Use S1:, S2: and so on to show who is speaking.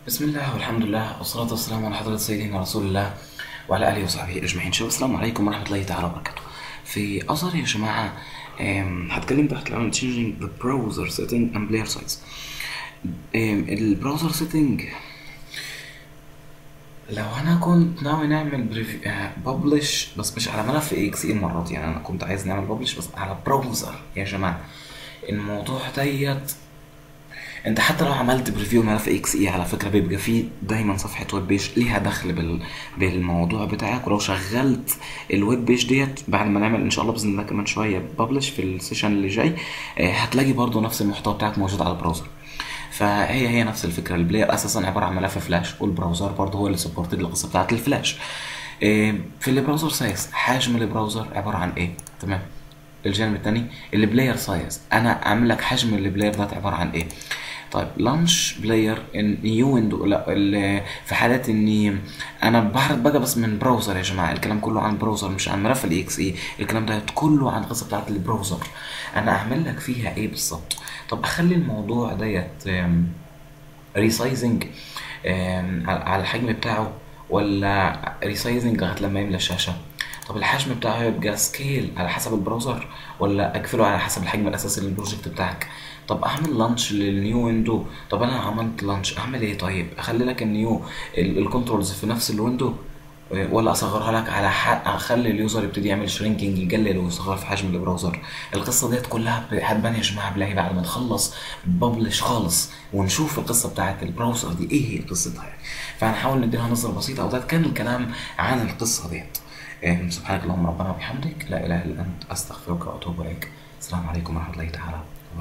S1: بسم الله والحمد لله والصلاة والسلام على حضرة سيدنا رسول الله وعلى آله وصحبه أجمعين شباب السلام عليكم ورحمة الله تعالى وبركاته في أثر يا جماعة أم، هتكلم تحت عن changing the browser setting and player size أم، البراوزر setting لو انا كنت ناوي نعمل ببلش بس مش على ملف اكس اي المره دي يعني انا كنت عايز نعمل ببلش بس على براوزر يا جماعه الموضوع ديت انت حتى لو عملت بريفيو ملف اكس اي على فكره بيبقى فيه دايما صفحه ويب بيج ليها دخل بال... بالموضوع بتاعك ولو شغلت الويب بيج ديت بعد ما نعمل ان شاء الله باذن الله كمان شويه ببلش في السيشن اللي جاي آه، هتلاقي برضو نفس المحتوى بتاعك موجود على البراوزر فهي هي نفس الفكره البلاير اساسا عباره عن ملف فلاش والبراوزر برضه هو اللي سبورتد القصه بتاعت الفلاش إيه، في البراوزر سايز حجم البراوزر عباره عن ايه تمام الجانب الثاني البلاير سايز انا اعمل لك حجم البلاير ده عباره عن ايه طيب لانش بلاير نيو ويندو لا ال- في حالة اني انا بعرض بقى بس من براوزر يا جماعه الكلام كله عن براوزر مش عن ملف الاي اكس اي الكلام ده كله عن القصه بتاعت البراوزر انا اعمل لك فيها ايه بالظبط طب اخلي الموضوع ديت أم، ريسايزنج على الحجم بتاعه ولا ريسايزنج لغايه لما يملى الشاشه طب الحجم بتاعه يبقى سكيل على حسب البراوزر ولا اقفله على حسب الحجم الاساسي للبروجكت بتاعك طب اعمل لانش للنيو ويندو طب انا عملت لانش اعمل ايه طيب اخلي لك النيو الكنترولز في نفس الويندو ولا اصغرها لك على حق اخلي اليوزر يبتدي يعمل شرينكينج يقلل ويصغر في حجم البراوزر القصه ديت كلها هتبان يا جماعه بالله بعد ما نخلص ببلش خالص ونشوف القصه بتاعت البراوزر دي ايه هي قصتها يعني فهنحاول نديلها نظره بسيطه وده كان الكلام عن القصه ديت إيه، سبحانك اللهم ربنا وبحمدك لا اله الا انت استغفرك واتوب اليك السلام عليكم ورحمه الله تعالى